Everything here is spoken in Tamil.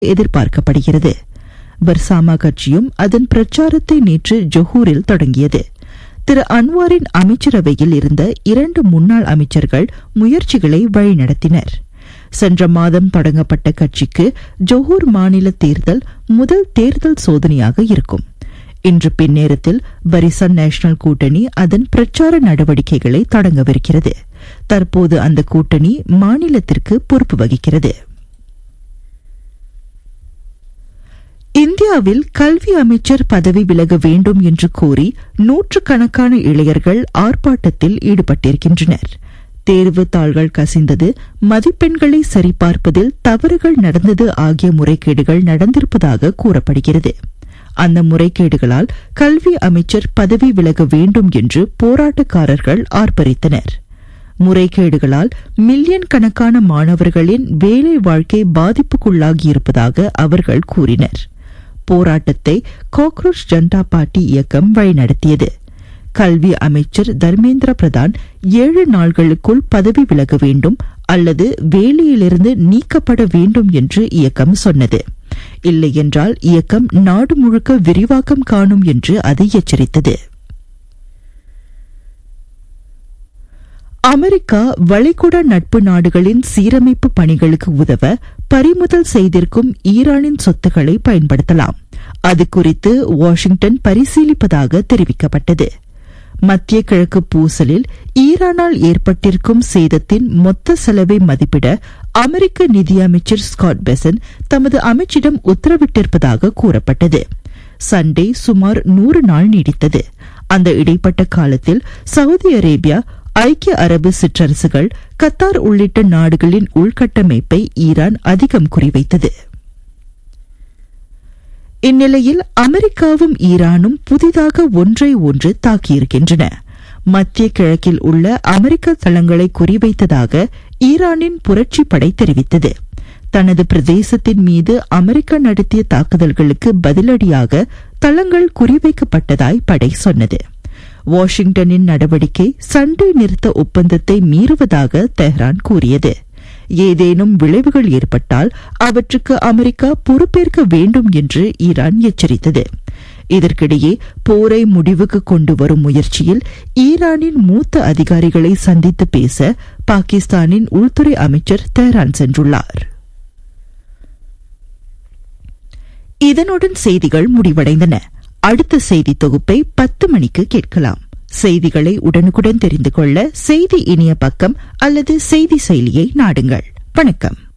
எதிர்பார்க்கப்படுகிறது பர்சாமா கட்சியும் அதன் பிரச்சாரத்தை நேற்று ஜொஹூரில் தொடங்கியது திரு அன்வாரின் அமைச்சரவையில் இருந்த இரண்டு முன்னாள் அமைச்சர்கள் முயற்சிகளை வழிநடத்தினர் சென்ற மாதம் தொடங்கப்பட்ட கட்சிக்கு ஜொஹூர் மாநில தேர்தல் முதல் தேர்தல் சோதனையாக இருக்கும் இன்று பின்னேரத்தில் பரிசன் நேஷனல் கூட்டணி அதன் பிரச்சார நடவடிக்கைகளை தொடங்கவிருக்கிறது தற்போது அந்த கூட்டணி மாநிலத்திற்கு பொறுப்பு வகிக்கிறது இந்தியாவில் கல்வி அமைச்சர் பதவி விலக வேண்டும் என்று கோரி நூற்றுக்கணக்கான இளைஞர்கள் ஆர்ப்பாட்டத்தில் ஈடுபட்டிருக்கின்றனர் தேர்வு தாள்கள் கசிந்தது மதிப்பெண்களை சரிபார்ப்பதில் தவறுகள் நடந்தது ஆகிய முறைகேடுகள் நடந்திருப்பதாக கூறப்படுகிறது அந்த முறைகேடுகளால் கல்வி அமைச்சர் பதவி விலக வேண்டும் என்று போராட்டக்காரர்கள் ஆர்ப்பரித்தனர் முறைகேடுகளால் மில்லியன் கணக்கான மாணவர்களின் வேலை வாழ்க்கை பாதிப்புக்குள்ளாகியிருப்பதாக அவர்கள் கூறினர் போராட்டத்தை காக்ரோச் ஜனதா பார்ட்டி இயக்கம் வழிநடத்தியது கல்வி அமைச்சர் தர்மேந்திர பிரதான் ஏழு நாள்களுக்குள் பதவி விலக வேண்டும் அல்லது வேலையிலிருந்து நீக்கப்பட வேண்டும் என்று இயக்கம் சொன்னது இல்லையென்றால் இயக்கம் நாடு முழுக்க விரிவாக்கம் காணும் என்று அது எச்சரித்தது அமெரிக்கா வளைகுடா நட்பு நாடுகளின் சீரமைப்பு பணிகளுக்கு உதவ பறிமுதல் செய்திருக்கும் ஈரானின் சொத்துக்களை பயன்படுத்தலாம் அது குறித்து வாஷிங்டன் பரிசீலிப்பதாக தெரிவிக்கப்பட்டது மத்திய கிழக்கு பூசலில் ஈரானால் ஏற்பட்டிருக்கும் சேதத்தின் மொத்த செலவை மதிப்பிட அமெரிக்க நிதியமைச்சர் ஸ்காட் பெசன் தமது அமைச்சிடம் உத்தரவிட்டிருப்பதாக கூறப்பட்டது சண்டே சுமார் நூறு நாள் நீடித்தது அந்த இடைப்பட்ட காலத்தில் சவுதி அரேபியா ஐக்கிய அரபு சிற்றரசுகள் கத்தார் உள்ளிட்ட நாடுகளின் உள்கட்டமைப்பை ஈரான் அதிகம் குறிவைத்தது இந்நிலையில் அமெரிக்காவும் ஈரானும் புதிதாக ஒன்றை ஒன்று தாக்கியிருக்கின்றன மத்திய கிழக்கில் உள்ள அமெரிக்க தளங்களை குறிவைத்ததாக ஈரானின் புரட்சி படை தெரிவித்தது தனது பிரதேசத்தின் மீது அமெரிக்கா நடத்திய தாக்குதல்களுக்கு பதிலடியாக தளங்கள் குறிவைக்கப்பட்டதாய் படை சொன்னது வாஷிங்டனின் நடவடிக்கை சண்டை நிறுத்த ஒப்பந்தத்தை மீறுவதாக தெஹ்ரான் கூறியது ஏதேனும் விளைவுகள் ஏற்பட்டால் அவற்றுக்கு அமெரிக்கா பொறுப்பேற்க வேண்டும் என்று ஈரான் எச்சரித்தது இதற்கிடையே போரை முடிவுக்கு கொண்டு வரும் முயற்சியில் ஈரானின் மூத்த அதிகாரிகளை சந்தித்து பேச பாகிஸ்தானின் உள்துறை அமைச்சர் தெஹ்ரான் சென்றுள்ளார் இதனுடன் செய்திகள் முடிவடைந்தன அடுத்த செய்தி தொகுப்பை பத்து மணிக்கு கேட்கலாம் செய்திகளை உடனுக்குடன் தெரிந்து கொள்ள செய்தி இணைய பக்கம் அல்லது செய்தி செயலியை நாடுங்கள் வணக்கம்